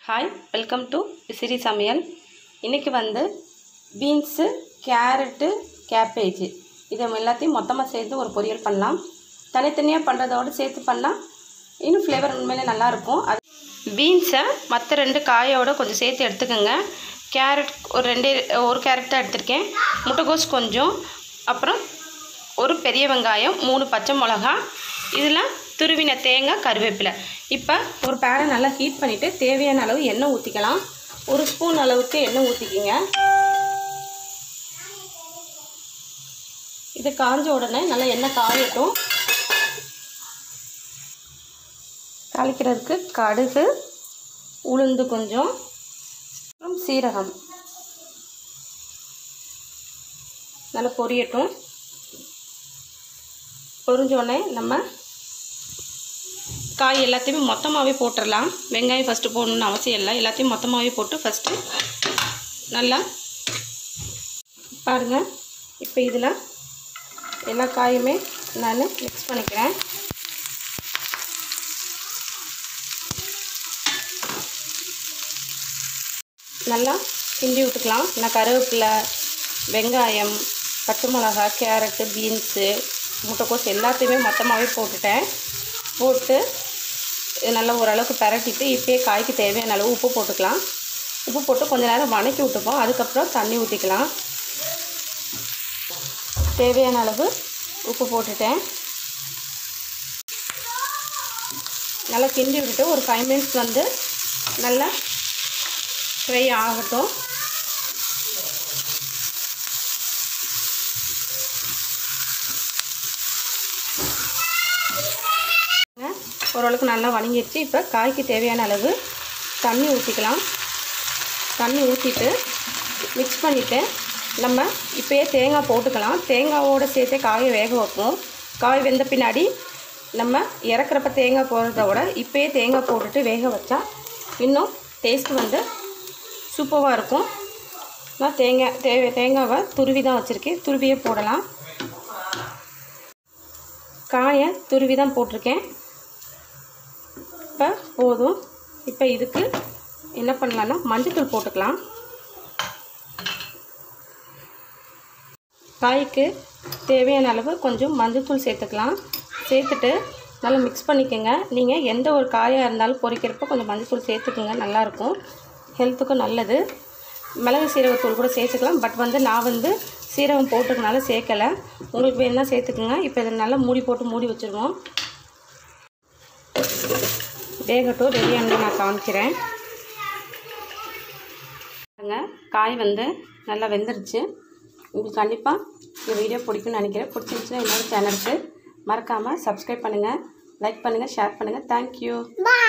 Hi welcome to சிரி சமையல் இன்றைக்கி வந்து பீன்ஸு கேரட்டு கேபேஜ் இதை எல்லாத்தையும் மொத்தமாக சேர்த்து ஒரு பொரியல் பண்ணலாம் தனித்தனியாக பண்ணுறதோடு சேர்த்து பண்ணால் இன்னும் ஃப்ளேவர் உண்மையிலே நல்லாயிருக்கும் அது பீன்ஸை மற்ற ரெண்டு காயோட கொஞ்சம் சேர்த்து எடுத்துக்கோங்க கேரட் ஒரு ரெண்டே ஒரு கேரட் தான் எடுத்திருக்கேன் முட்டைகோஸ் கொஞ்சம் அப்புறம் ஒரு பெரிய வெங்காயம் மூணு பச்சை மிளகா இதில் துருவின தேங்காய் கருவேப்பிலை இப்போ ஒரு பேனை நல்லா ஹீட் பண்ணிவிட்டு தேவையான அளவு எண்ணெய் ஊற்றிக்கலாம் ஒரு ஸ்பூன் அளவுக்கு எண்ணெய் ஊற்றிக்கிங்க இது காஞ்ச உடனே நல்லா எண்ணெய் காயட்டும் தாளிக்கிறதுக்கு கடுகு உளுந்து கொஞ்சம் அப்புறம் சீரகம் நல்லா பொரியட்டும் பொரிஞ்சோடனே நம்ம காய் எல்லாத்தையுமே மொத்தமாகவே போட்டுடலாம் வெங்காயம் ஃபஸ்ட்டு போடணுன்னு அவசியம் இல்லை எல்லாத்தையும் மொத்தமாகவே போட்டு ஃபஸ்ட்டு நல்லா பாருங்கள் இப்போ இதில் எல்லா காயுமே நான் மிக்ஸ் பண்ணிக்கிறேன் நல்லா கிண்டி விட்டுக்கலாம் நான் கருவேப்பிலை வெங்காயம் பச்சை மிளகா கேரட்டு பீன்ஸு முட்டைக்கோஸ் எல்லாத்தையுமே மொத்தமாகவே போட்டுட்டேன் போட்டு இது நல்லா ஓரளவுக்கு பரட்டிட்டு இப்போயே காய்க்கு தேவையான அளவு உப்பு போட்டுக்கலாம் உப்பு போட்டு கொஞ்ச நேரம் வணக்கி விட்டுப்போம் அதுக்கப்புறம் தண்ணி ஊற்றிக்கலாம் தேவையான அளவு உப்பு போட்டுட்டேன் நல்லா கிண்டி விட்டுட்டு ஒரு ஃபைவ் மினிட்ஸ் வந்து நல்லா ஃப்ரை ஆகட்டும் ஓரளவுக்கு நல்லா வணங்கிடுச்சு இப்போ காய்க்கு தேவையான அளவு தண்ணி ஊற்றிக்கலாம் தண்ணி ஊற்றிட்டு மிக்ஸ் பண்ணிவிட்டு நம்ம இப்போயே தேங்காய் போட்டுக்கலாம் தேங்காவோடு சேர்த்து காயை வேக வைப்போம் காய் வெந்த பின்னாடி நம்ம இறக்குறப்ப தேங்காய் போடுறத விட இப்போயே தேங்காய் போட்டுட்டு வேக வச்சா இன்னும் டேஸ்ட் வந்து சூப்பராக இருக்கும் நான் தேங்காய் தேவை தேங்காவை துருவி தான் வச்சுருக்கேன் துருவியே போடலாம் காயை துருவி தான் போட்டிருக்கேன் இப்போ போதும் இப்போ இதுக்கு என்ன பண்ணலான்னா மஞ்சத்தூள் போட்டுக்கலாம் காய்க்கு தேவையான அளவு கொஞ்சம் மஞ்சத்தூள் சேர்த்துக்கலாம் சேர்த்துட்டு நல்லா மிக்ஸ் பண்ணிக்கோங்க நீங்கள் எந்த ஒரு காயாக இருந்தாலும் பொரிக்கிறப்ப கொஞ்சம் மஞ்சத்தூள் சேர்த்துக்குங்க நல்லாயிருக்கும் ஹெல்த்துக்கும் நல்லது மிளகு சீரகத்தூள் கூட சேர்த்துக்கலாம் பட் வந்து நான் வந்து சீரகம் போட்டுக்கனால சேர்க்கலை உங்களுக்கு வேணுன்னா சேர்த்துக்குங்க இப்போ இதை நல்லா மூடி போட்டு மூடி வச்சுருவோம் வேகட்டும் ரெடியானது நான் காமிக்கிறேன் பாருங்க காய் வந்து நல்லா வெந்துருச்சு உங்களுக்கு கண்டிப்பாக இந்த வீடியோ பிடிக்கும்னு நினைக்கிறேன் பிடிச்சிருந்துச்சுன்னா என்னோட சேனலுக்கு மறக்காமல் சப்ஸ்கிரைப் பண்ணுங்கள் லைக் பண்ணுங்கள் ஷேர் பண்ணுங்கள் தேங்க்யூ Bye.